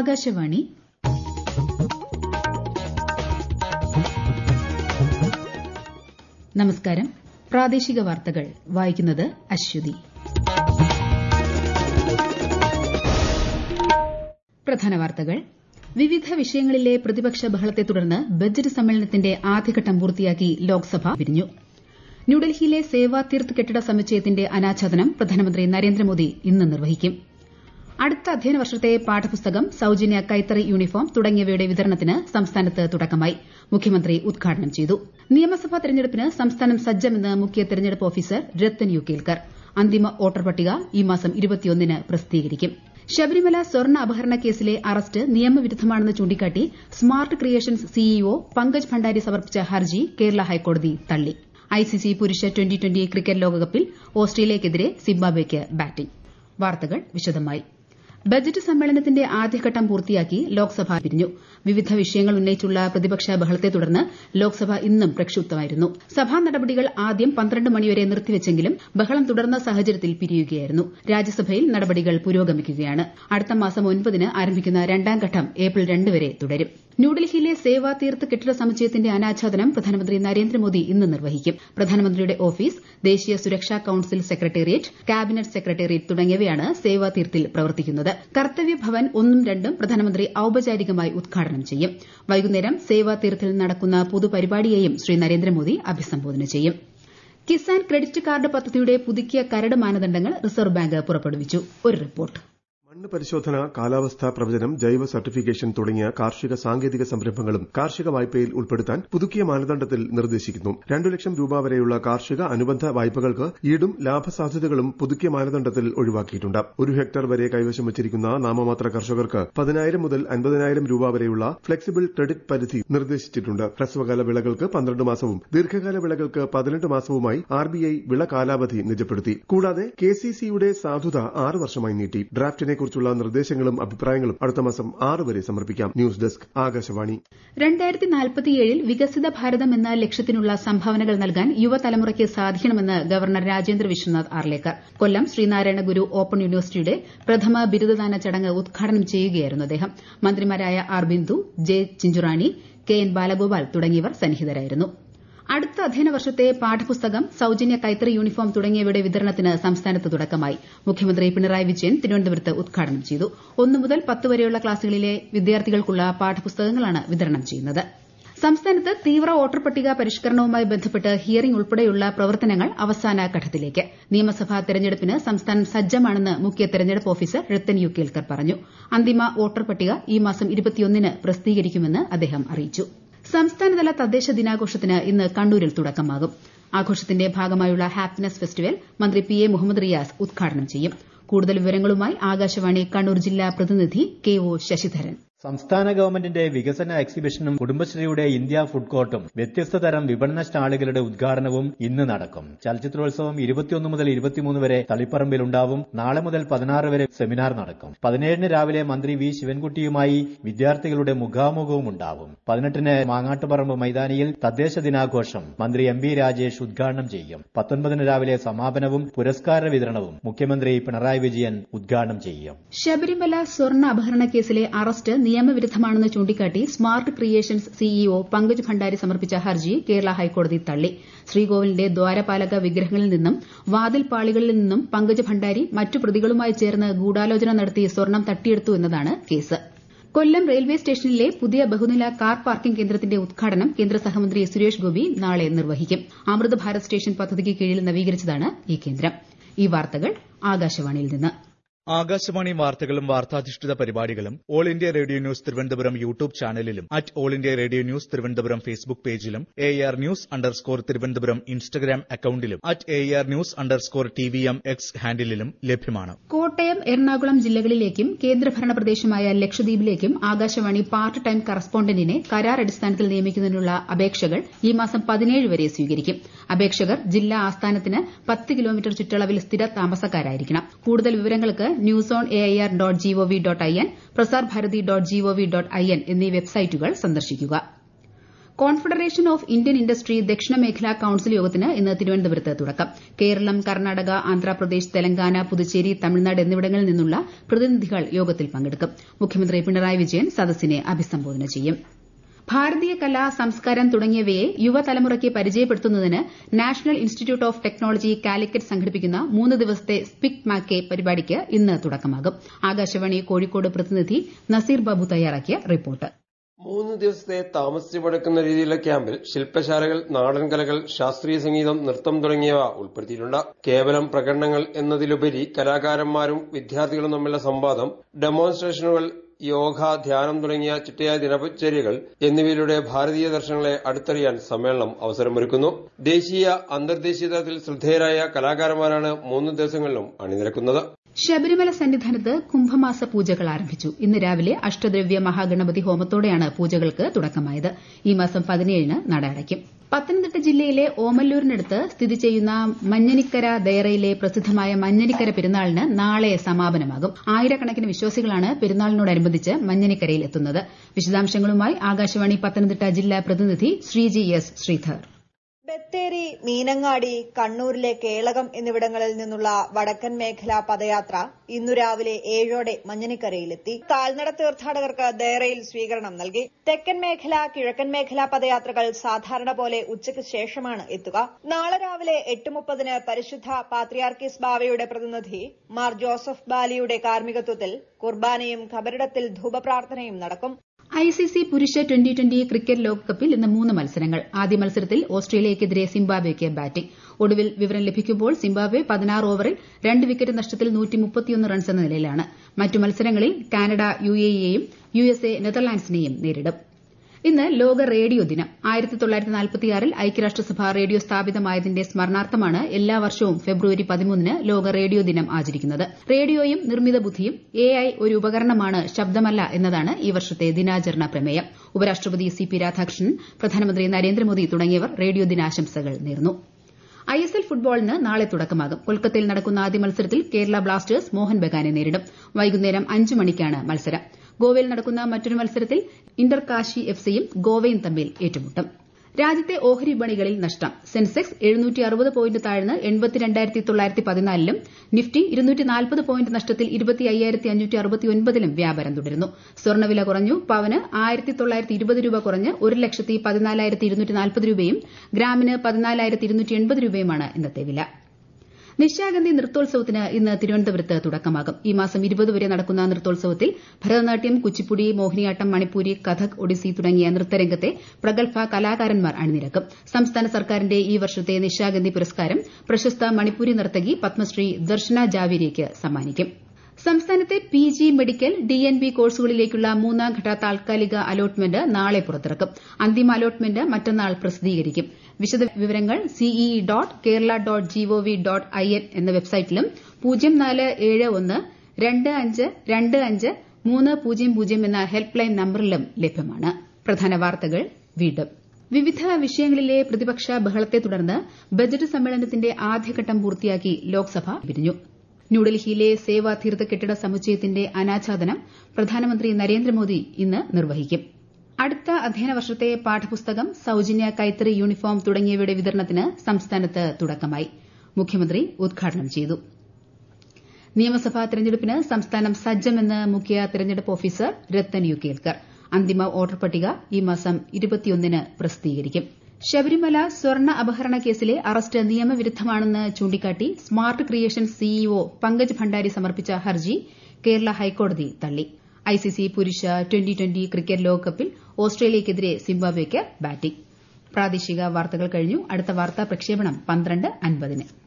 ആകാശവാണി നമസ്കാരം പ്രാദേശിക വാർത്തകൾ വായിക്കുന്നത് അശ്വതി പ്രധാന വാർത്തകൾ വിവിധ വിഷയങ്ങളിലെ പ്രതിപക്ഷ ബഹളത്തെ തുടർന്ന് ബജറ്റ് സമ്മേളനത്തിന്റെ ആദ്യഘട്ടം പൂർത്തിയാക്കി ലോക്സഭ പിരിഞ്ഞു ന്യൂഡൽഹിയിലെ സേവാ തീർത്ത് കെട്ടിട സമുച്ചയത്തിന്റെ അനാച്ഛാദനം പ്രധാനമന്ത്രി നരേന്ദ്രമോദി ഇന്ന് നിർവഹിക്കും അടുത്ത അധ്യയന വർഷത്തെ പാഠപുസ്തകം സൌജന്യ കൈത്തറി യൂണിഫോം തുടങ്ങിയവയുടെ വിതരണത്തിന് സംസ്ഥാനത്ത് തുടക്കമായി മുഖ്യമന്ത്രി ഉദ്ഘാടനം ചെയ്തു നിയമസഭാ തെരഞ്ഞെടുപ്പിന് സംസ്ഥാനം സജ്ജമെന്ന് മുഖ്യ തെരഞ്ഞെടുപ്പ് ഓഫീസർ രത്തൻ യു കേൽക്കർ അന്തിമ വോട്ടർ പട്ടിക ഈ മാസം ന് പ്രസിദ്ധീകരിക്കും ശബരിമല സ്വർണ്ണ അപഹരണ കേസിലെ അറസ്റ്റ് നിയമവിരുദ്ധമാണെന്ന് ചൂണ്ടിക്കാട്ടി smart creations CEO Pankaj Bhandari സമർപ്പിച്ച ഹർജി കേരള ഹൈക്കോടതി തള്ളി ഐസിസി പുരുഷ ട്വന്റി ട്വന്റി ക്രിക്കറ്റ് ലോകകപ്പിൽ ഓസ്ട്രേലിയയ്ക്കെതിരെ സിംബാബ്വെയ്ക്ക് ബാറ്റിംഗ് വാർത്തകൾ വിശദമായി ബജറ്റ് സമ്മേളനത്തിന്റെ ആദ്യഘട്ടം പൂർത്തിയാക്കി ലോക്സഭ പിരിഞ്ഞു വിവിധ വിഷയങ്ങൾ ഉന്നയിച്ചുള്ള പ്രതിപക്ഷ ബഹളത്തെ തുടർന്ന് ലോക്സഭ ഇന്നും പ്രക്ഷുബ്ധമായിരുന്നു സഭാ നടപടികൾ ആദ്യം പന്ത്രണ്ട് മണിവരെ നിർത്തിവച്ചെങ്കിലും ബഹളം തുടർന്ന സാഹചര്യത്തിൽ പിരിയുകയായിരുന്നു രാജ്യസഭയിൽ നടപടികൾ പുരോഗമിക്കുകയാണ് അടുത്ത മാസം ഒൻപതിന് ആരംഭിക്കുന്ന രണ്ടാം ഘട്ടം ഏപ്രിൽ രണ്ട് വരെ തുടരും ന്യൂഡൽഹിയിലെ സേവാ തീർത്ത് കെട്ടിട സമുച്ചയത്തിന്റെ അനാച്ഛാദനം പ്രധാനമന്ത്രി നരേന്ദ്രമോദി ഇന്ന് നിർവഹിക്കും പ്രധാനമന്ത്രിയുടെ ഓഫീസ് ദേശീയ സുരക്ഷാ കൌൺസിൽ സെക്രട്ടേറിയറ്റ് കാബിനറ്റ് സെക്രട്ടേറിയറ്റ് തുടങ്ങിയവയാണ് സേവാ തീർത്തിൽ പ്രവർത്തിക്കുന്നത് കർത്തവ്യ ഭവൻ ഒന്നും രണ്ടും പ്രധാനമന്ത്രി ഔപചാരികമായി ഉദ്ഘാടനം ചെയ്യും വൈകുന്നേരം സേവാ തീർത്തിൽ നടക്കുന്ന പൊതുപരിപാടിയെയും ശ്രീ നരേന്ദ്രമോദി അഭിസംബോധന ചെയ്യും കിസാൻ ക്രെഡിറ്റ് കാർഡ് പദ്ധതിയുടെ പുതുക്കിയ കരട് മാനദണ്ഡങ്ങൾ റിസർവ് ബാങ്ക് പുറപ്പെടുവിച്ചു ഒരു റിപ്പോർട്ട് മണ്ണ് പരിശോധന കാലാവസ്ഥാ പ്രവചനം ജൈവ സർട്ടിഫിക്കേഷൻ തുടങ്ങിയ കാർഷിക സാങ്കേതിക സംരംഭങ്ങളും കാർഷിക വായ്പയിൽ ഉൾപ്പെടുത്താൻ പുതുക്കിയ മാനദണ്ഡത്തിൽ നിർദ്ദേശിക്കുന്നു രണ്ടു ലക്ഷം രൂപ വരെയുള്ള കാർഷിക അനുബന്ധ വായ്പകൾക്ക് ഈടും ലാഭസാധ്യതകളും പുതുക്കിയ മാനദണ്ഡത്തിൽ ഒഴിവാക്കിയിട്ടുണ്ട് ഒരു ഹെക്ടർ വരെ കൈവശം വച്ചിരിക്കുന്ന നാമമാത്ര കർഷകർക്ക് പതിനായിരം മുതൽ അൻപതിനായിരം രൂപ വരെയുള്ള ഫ്ലെക്സിബിൾ ക്രെഡിറ്റ് പരിധി നിർദ്ദേശിച്ചിട്ടുണ്ട് ഹ്രസ്വകാല വിളകൾക്ക് പന്ത്രണ്ട് മാസവും ദീർഘകാല വിളകൾക്ക് പതിനെട്ട് മാസവുമായി ആർബിഐ വിള കാലാവധി നിജപ്പെടുത്തി കൂടാതെ കെസിസിയുടെ സാധുത ആറ് വർഷമായി നീട്ടി ഡ്രാഫ്റ്റിനെ കുറിച്ചുള്ള നിർദ്ദേശങ്ങളും അഭിപ്രായങ്ങളും അടുത്ത മാസം ആറ് വരെ സമർപ്പിക്കാം ന്യൂസ് ഡെസ്ക് ആകാശവാണി രണ്ടായിരത്തി നാൽപ്പത്തിയേഴിൽ വികസിത ഭാരതം എന്ന ലക്ഷ്യത്തിനുള്ള സംഭാവനകൾ നൽകാൻ യുവതലമുറയ്ക്ക് സാധിക്കണമെന്ന് ഗവർണർ രാജേന്ദ്ര വിശ്വനാഥ് ആർലേക്കർ കൊല്ലം ശ്രീനാരായണ ഗുരു ഓപ്പൺ യൂണിവേഴ്സിറ്റിയുടെ പ്രഥമ ബിരുദദാന ചടങ്ങ് ഉദ്ഘാടനം ചെയ്യുകയായിരുന്നു അദ്ദേഹം മന്ത്രിമാരായ R Bindu J Chinchurani K N Balagopal തുടങ്ങിയവർ സന്നിഹിതരായിരുന്നു അടുത്ത അധ്യയന വർഷത്തെ പാഠപുസ്തകം സൌജന്യ കൈത്തറി യൂണിഫോം തുടങ്ങിയവയുടെ വിതരണത്തിന് സംസ്ഥാനത്ത് തുടക്കമായി മുഖ്യമന്ത്രി പിണറായി വിജയൻ തിരുവനന്തപുരത്ത് ഉദ്ഘാടനം ചെയ്തു ഒന്നു മുതൽ പത്ത് വരെയുള്ള ക്ലാസുകളിലെ വിദ്യാർത്ഥികൾക്കുള്ള പാഠപുസ്തകങ്ങളാണ് വിതരണം ചെയ്യുന്നത് സംസ്ഥാനത്ത് തീവ്ര വോട്ടർ പട്ടിക പരിഷ്കരണവുമായി ബന്ധപ്പെട്ട് ഹിയറിംഗ് ഉൾപ്പെടെയുള്ള പ്രവർത്തനങ്ങൾ അവസാന ഘട്ടത്തിലേക്ക് നിയമസഭാ തെരഞ്ഞെടുപ്പിന് സംസ്ഥാനം സജ്ജമാണെന്ന് മുഖ്യ തെരഞ്ഞെടുപ്പ് ഓഫീസർ രത്തൻ യു കേൽക്കർ പറഞ്ഞു അന്തിമ വോട്ടർ പട്ടിക ഈ മാസം ന് പ്രസിദ്ധീകരിക്കുമെന്ന് അദ്ദേഹം അറിയിച്ചു സംസ്ഥാനതല തദ്ദേശ ദിനാഘോഷത്തിന് ഇന്ന് കണ്ണൂരിൽ തുടക്കമാകും ആഘോഷത്തിന്റെ ഭാഗമായുള്ള ഹാപ്പിനെസ് ഫെസ്റ്റിവൽ മന്ത്രി പി എ മുഹമ്മദ് റിയാസ് ഉദ്ഘാടനം ചെയ്യും കൂടുതൽ വിവരങ്ങളുമായി ആകാശവാണി കണ്ണൂർ ജില്ലാ പ്രതിനിധി കെ ഒ ശശിധരൻ സംസ്ഥാന ഗവൺമെന്റിന്റെ വികസന എക്സിബിഷനും കുടുംബശ്രീയുടെ ഇന്ത്യ ഫുഡ് കോർട്ടും വ്യത്യസ്ത തരം വിപണന സ്റ്റാളുകളുടെ ഉദ്ഘാടനവും ഇന്ന് നടക്കും ചലച്ചിത്രോത്സവം ഇരുപത്തിയൊന്ന് മുതൽ ഇരുപത്തിമൂന്ന് വരെ തളിപ്പറമ്പിൽ ഉണ്ടാവും നാളെ മുതൽ പതിനാറ് വരെ സെമിനാർ നടക്കും പതിനേഴിന് രാവിലെ മന്ത്രി വി ശിവൻകുട്ടിയുമായി വിദ്യാർത്ഥികളുടെ മുഖാമുഖവും ഉണ്ടാവും പതിനെട്ടിന് മാങ്ങാട്ടുപറമ്പ് മൈതാനിയിൽ തദ്ദേശ ദിനാഘോഷം മന്ത്രി എം ബി രാജേഷ് ഉദ്ഘാടനം ചെയ്യും പത്തൊൻപതിന് രാവിലെ സമാപനവും പുരസ്കാര വിതരണവും മുഖ്യമന്ത്രി പിണറായി വിജയൻ ഉദ്ഘാടനം ചെയ്യും ശബരിമല സ്വർണ്ണ അപഹരണ കേസിലെ അറസ്റ്റ് നിയമവിരുദ്ധമാണെന്ന് ചൂണ്ടിക്കാട്ടി smart creations CEO Pankaj Bhandari സമർപ്പിച്ച ഹർജി കേരള ഹൈക്കോടതി തള്ളി ശ്രീകോവിലിന്റെ ദ്വാരപാലക വിഗ്രഹങ്ങളിൽ നിന്നും വാതിൽ പാളികളിൽ നിന്നും പങ്കജ് ഭണ്ഡാരി മറ്റു പ്രതികളുമായി ചേർന്ന് ഗൂഢാലോചന നടത്തി സ്വർണം തട്ടിയെടുത്തു എന്നതാണ് കേസ് കൊല്ലം റെയിൽവേ സ്റ്റേഷനിലെ പുതിയ ബഹുനില കാർ പാർക്കിംഗ് കേന്ദ്രത്തിന്റെ ഉദ്ഘാടനം കേന്ദ്ര സഹമന്ത്രി സുരേഷ് ഗോപി നാളെ നിർവഹിക്കും അമൃത് ഭാരത് സ്റ്റേഷൻ പദ്ധതിക്ക് കീഴിൽ നവീകരിച്ചതാണ് ഈ കേന്ദ്രം ഈ വാർത്തകൾ ആകാശവാണിയിൽ നിന്ന് ആകാശവാണി വാർത്തകളും വാർത്താധിഷ്ഠിത പരിപാടികളും All India Radio news Thiruvananthapuram YouTube ചാനലിലും at All India Radio news Thiruvananthapuram Facebook പേജിലും A R news underscore Thiruvananthapuram Instagram അക്കൌണ്ടിലും at A R news underscore T V M X ഹാൻഡിലും ലഭ്യമാണ് കോട്ടയം എറണാകുളം ജില്ലകളിലേക്കും കേന്ദ്രഭരണ പ്രദേശമായ ലക്ഷദ്വീപിലേക്കും ആകാശവാണി പാർട്ട് ടൈം കറസ്പോണ്ടന്റിനെ കരാർ അടിസ്ഥാനത്തിൽ നിയമിക്കുന്നതിനുള്ള അപേക്ഷകൾ ഈ മാസം പതിനേഴ് വരെ സ്വീകരിക്കും അപേക്ഷകർ ജില്ലാ ആസ്ഥാനത്തിന് പത്ത് കിലോമീറ്റർ ചുറ്റളവിൽ സ്ഥിര താമസക്കാരായിരിക്കണം കൂടുതൽ വിവരങ്ങൾക്ക് news on A I R dot G O V dot I N Prasar Bharati dot G O V dot I N എന്നീ വെബ്സൈറ്റുകൾ സന്ദർശിക്കുക കോൺഫെഡറേഷൻ ഓഫ് ഇന്ത്യൻ ഇൻഡസ്ട്രി ദക്ഷിണ മേഖലാ കൌൺസിൽ യോഗത്തിന് ഇന്ന് തിരുവനന്തപുരത്ത് തുടക്കം കേരളം കർണാടക ആന്ധ്രാപ്രദേശ് തെലങ്കാന പുതുച്ചേരി തമിഴ്നാട് എന്നിവിടങ്ങളിൽ നിന്നുള്ള പ്രതിനിധികൾ യോഗത്തിൽ പങ്കെടുക്കും മുഖ്യമന്ത്രി പിണറായി വിജയൻ സദസ്സിനെ അഭിസംബോധന ചെയ്യും ഭാരതീയ കല സംസ്കാരം തുടങ്ങിയവയെ യുവതലമുറയ്ക്ക് പരിചയപ്പെടുത്തുന്നതിന് National Institute of Technology Calicut സംഘടിപ്പിക്കുന്ന മൂന്ന് ദിവസത്തെ സ്പിക് മാക്കെ പരിപാടിക്ക് ഇന്ന് തുടക്കമാകും ആകാശവാണി കോഴിക്കോട് പ്രതിനിധി നസീർ ബാബു തയ്യാറാക്കിയ റിപ്പോർട്ട് മൂന്ന് ദിവസത്തെ താമസിച്ച് പടക്കുന്ന രീതിയിലുള്ള ക്യാമ്പിൽ ശില്പശാലകൾ നാടൻ കലകൾ ശാസ്ത്രീയ സംഗീതം നൃത്തം തുടങ്ങിയവ ഉൾപ്പെടുത്തിയിട്ടുണ്ട് കേവലം പ്രകടനങ്ങൾ എന്നതിലുപരി കലാകാരന്മാരും വിദ്യാർത്ഥികളും തമ്മിലുള്ള സംവാദം ഡെമോൺസ്ട്രേഷനുകൾ യോഗ ധ്യാനം തുടങ്ങിയ ചിട്ടയായ ദിനചര്യകൾ എന്നിവയിലൂടെ ഭാരതീയ ദർശനങ്ങളെ അടുത്തറിയാൻ സമ്മേളനം അവസരമൊരുക്കുന്നു ദേശീയ അന്തർദേശീയ തലത്തിൽ ശ്രദ്ധേയരായ കലാകാരന്മാരാണ് മൂന്ന് ദിവസങ്ങളിലും അണിനിരക്കുന്നത് ശബരിമല സന്നിധാനത്ത് കുംഭമാസ പൂജകൾ ആരംഭിച്ചു ഇന്ന് രാവിലെ അഷ്ടദ്രവ്യ മഹാഗണപതി ഹോമത്തോടെയാണ് പൂജകൾക്ക് തുടക്കമായത് ഈ മാസം പതിനേഴിന് നട അടയ്ക്കും പത്തനംതിട്ട ജില്ലയിലെ ഓമല്ലൂരിനടുത്ത് സ്ഥിതി ചെയ്യുന്ന മഞ്ഞനിക്കര ദയറയിലെ പ്രസിദ്ധമായ മഞ്ഞനിക്കര പെരുന്നാളിന് നാളെ സമാപനമാകും ആയിരക്കണക്കിന് വിശ്വാസികളാണ് പെരുന്നാളിനോടനുബന്ധിച്ച് മഞ്ഞനിക്കരയിൽ എത്തുന്നത് വിശദാംശങ്ങളുമായി ആകാശവാണി പത്തനംതിട്ട ജില്ലാ പ്രതിനിധി ശ്രീജി എസ് ശ്രീധർ ബത്തേരി മീനങ്ങാടി കണ്ണൂരിലെ കേളകം എന്നിവിടങ്ങളിൽ നിന്നുള്ള വടക്കൻ മേഖലാ പദയാത്ര ഇന്നു രാവിലെ ഏഴോടെ മഞ്ഞനിക്കരയിലെത്തി കാൽനട തീർത്ഥാടകർക്ക് ദേറയിൽ സ്വീകരണം നൽകി തെക്കൻ മേഖല കിഴക്കൻ മേഖലാ പദയാത്രകൾ സാധാരണ പോലെ ഉച്ചയ്ക്ക് ശേഷമാണ് എത്തുക നാളെ രാവിലെ എട്ട് മുപ്പതിന് പരിശുദ്ധ പാത്രിയാർക്കീസ് ബാവയുടെ പ്രതിനിധി മാർ ജോസഫ് ബാലിയുടെ കാർമ്മികത്വത്തിൽ കുർബാനയും ഖബറിടത്തിൽ ധൂപപ്രാർത്ഥനയും നടക്കും ഐസിസി പുരുഷ ട്വന്റി ട്വന്റി ക്രിക്കറ്റ് ലോകകപ്പിൽ ഇന്ന് മൂന്ന് മത്സരങ്ങൾ ആദ്യ മത്സരത്തിൽ ഓസ്ട്രേലിയയ്ക്കെതിരെ സിംബാബ്വെയ്ക്ക് ബാറ്റിംഗ് ഒടുവിൽ വിവരം ലഭിക്കുമ്പോൾ സിംബാബ്വെ പതിനാറ് ഓവറിൽ രണ്ട് വിക്കറ്റ് നഷ്ടത്തിൽ റൺസ് എന്ന നിലയിലാണ് മറ്റു മത്സരങ്ങളിൽ കാനഡ യുഎഇയെയും യുഎസ്എ നെതർലാൻഡ്സിനെയും നേരിടും ഇന്ന് ലോക റേഡിയോ ദിനം ആയിരത്തി തൊള്ളായിരത്തി നാൽപ്പത്തിയാറിൽ ഐക്യരാഷ്ട്രസഭ റേഡിയോ സ്ഥാപിതമായതിന്റെ സ്മരണാർത്ഥമാണ് എല്ലാ വർഷവും ഫെബ്രുവരി പതിമൂന്നിന് ലോക റേഡിയോ ദിനം ആചരിക്കുന്നത് റേഡിയോയും നിർമ്മിത ബുദ്ധിയും എ ഐ ഒരു ഉപകരണമാണ് ശബ്ദമല്ല എന്നതാണ് ഈ വർഷത്തെ ദിനാചരണ പ്രമേയം ഉപരാഷ്ട്രപതി സി പി രാധാകൃഷ്ണൻ പ്രധാനമന്ത്രി നരേന്ദ്രമോദി തുടങ്ങിയവർ റേഡിയോ ദിനാശംസകൾ നേർന്നു ഐ എസ് എൽ ഫുട്ബോളിന് നാളെ തുടക്കമാകും കൊൽക്കത്തയിൽ നടക്കുന്ന ആദ്യ മത്സരത്തിൽ കേരള ബ്ലാസ്റ്റേഴ്സ് മോഹൻ ബഗാനെ നേരിടും വൈകുന്നേരം അഞ്ച് മണിക്കാണ് മത്സരം ഗോവയിൽ നടക്കുന്ന മറ്റൊരു മത്സരത്തിൽ ഇന്റർ കാശി എഫ് സിയും ഗോവയും തമ്മിൽ ഏറ്റുമുട്ടും രാജ്യത്തെ ഓഹരി വിപണികളിൽ നഷ്ടം സെൻസെക്സ് എഴുന്നൂറ്റി അറുപത് പോയിന്റ് താഴ്ന്ന് എൺപത്തിരണ്ടായിരത്തി തൊള്ളായിരത്തി പതിനാലിലും നിഫ്റ്റി ഇരുന്നൂറ്റി നാൽപ്പത് പോയിന്റ് നഷ്ടത്തിൽ ഇരുപത്തി അയ്യായിരത്തി അഞ്ഞൂറ്റി അറുപത്തി ഒൻപതിലും വ്യാപാരം തുടരുന്നു സ്വർണ്ണവില കുറഞ്ഞു പവന് ആയിരത്തി തൊള്ളായിരത്തി ഇരുപത് രൂപ കുറഞ്ഞ് ഒരു ലക്ഷത്തി പതിനാലായിരത്തി ഇരുന്നൂറ്റി നാൽപ്പത് രൂപയും ഗ്രാമിന് പതിനാലായിരത്തി ഇരുന്നൂറ്റി എൺപത് രൂപയുമാണ് ഇന്നത്തെ വില നിശാഗന്ധി നൃത്തോത്സവത്തിന് ഇന്ന് തിരുവനന്തപുരത്ത് തുടക്കമാകും ഈ മാസം ഇരുപത് വരെ നടക്കുന്ന നൃത്തോത്സവത്തിൽ ഭരതനാട്യം കുച്ചിപ്പുടി മോഹിനിയാട്ടം മണിപ്പൂരി കഥക് ഒഡീസി തുടങ്ങിയ നൃത്തരംഗത്തെ പ്രഗത്ഭ കലാകാരന്മാർ അണിനിരക്കും സംസ്ഥാന സർക്കാരിന്റെ ഈ വർഷത്തെ നിശാഗന്ധി പുരസ്കാരം പ്രശസ്ത മണിപ്പൂരി നർത്തകി പത്മശ്രീ ദർശന ജാവേരിയ്ക്ക് സമ്മാനിക്കും സംസ്ഥാനത്തെ P G medical D N B കോഴ്സുകളിലേക്കുള്ള മൂന്നാംഘട്ട താൽക്കാലിക അലോട്ട്മെന്റ് നാളെ പുറത്തിറക്കും അന്തിമ അലോട്ട്മെന്റ് മറ്റന്നാൾ പ്രസിദ്ധീകരിക്കും വിശദവിവരങ്ങൾ CEE dot Kerala dot G O V dot I N എന്ന വെബ്സൈറ്റിലും പൂജ്യം നാല് ഏഴ് ഒന്ന് രണ്ട് അഞ്ച് രണ്ട് അഞ്ച് മൂന്ന് പൂജ്യം പൂജ്യം എന്ന ഹെൽപ്പ് ലൈൻ നമ്പറിലും ലഭ്യമാണ് പ്രധാന വാർത്തകൾ വീണ്ടും വിവിധ വിഷയങ്ങളിലെ പ്രതിപക്ഷ ബഹളത്തെ തുടർന്ന് ബജറ്റ് സമ്മേളനത്തിന്റെ ആദ്യഘട്ടം പൂർത്തിയാക്കി ലോക്സഭ പിരിഞ്ഞു ന്യൂഡൽഹിയിലെ സേവാ തീർത്ഥ കെട്ടിട സമുച്ചയത്തിന്റെ അനാച്ഛാദനം പ്രധാനമന്ത്രി നരേന്ദ്രമോദി ഇന്ന് നിർവഹിക്കും അടുത്ത അധ്യയന വർഷത്തെ പാഠപുസ്തകം സൌജന്യ കൈത്തറി യൂണിഫോം തുടങ്ങിയവയുടെ വിതരണത്തിന് സംസ്ഥാനത്ത് തുടക്കമായി മുഖ്യമന്ത്രി ഉദ്ഘാടനം ചെയ്തു നിയമസഭാ തെരഞ്ഞെടുപ്പിന് സംസ്ഥാനം സജ്ജമെന്ന് മുഖ്യ തെരഞ്ഞെടുപ്പ് ഓഫീസർ രത്തൻ യു കേൽക്കർ അന്തിമ വോട്ടർ പട്ടിക ഈ മാസം ഇരുപത്തിയൊന്നിന് പ്രസിദ്ധീകരിക്കും ശബരിമല സ്വർണ്ണ അപഹരണ കേസിലെ അറസ്റ്റ് നിയമവിരുദ്ധമാണെന്ന് ചൂണ്ടിക്കാട്ടി smart creation CEO Pankaj Bhandari സമർപ്പിച്ച ഹർജി കേരള ഹൈക്കോടതി തള്ളി ഐസിസി പുരുഷ ട്വന്റി ട്വന്റി ക്രിക്കറ്റ് ലോകകപ്പിൽ ഓസ്ട്രേലിയയ്ക്കെതിരെ സിംബാബ്വെയ്ക്ക് ബാറ്റിംഗ് പ്രാദേശിക വാർത്തകൾ കഴിഞ്ഞു അടുത്ത വാർത്താ പ്രക്ഷേപണം പന്ത്രണ്ട് അൻപതിന്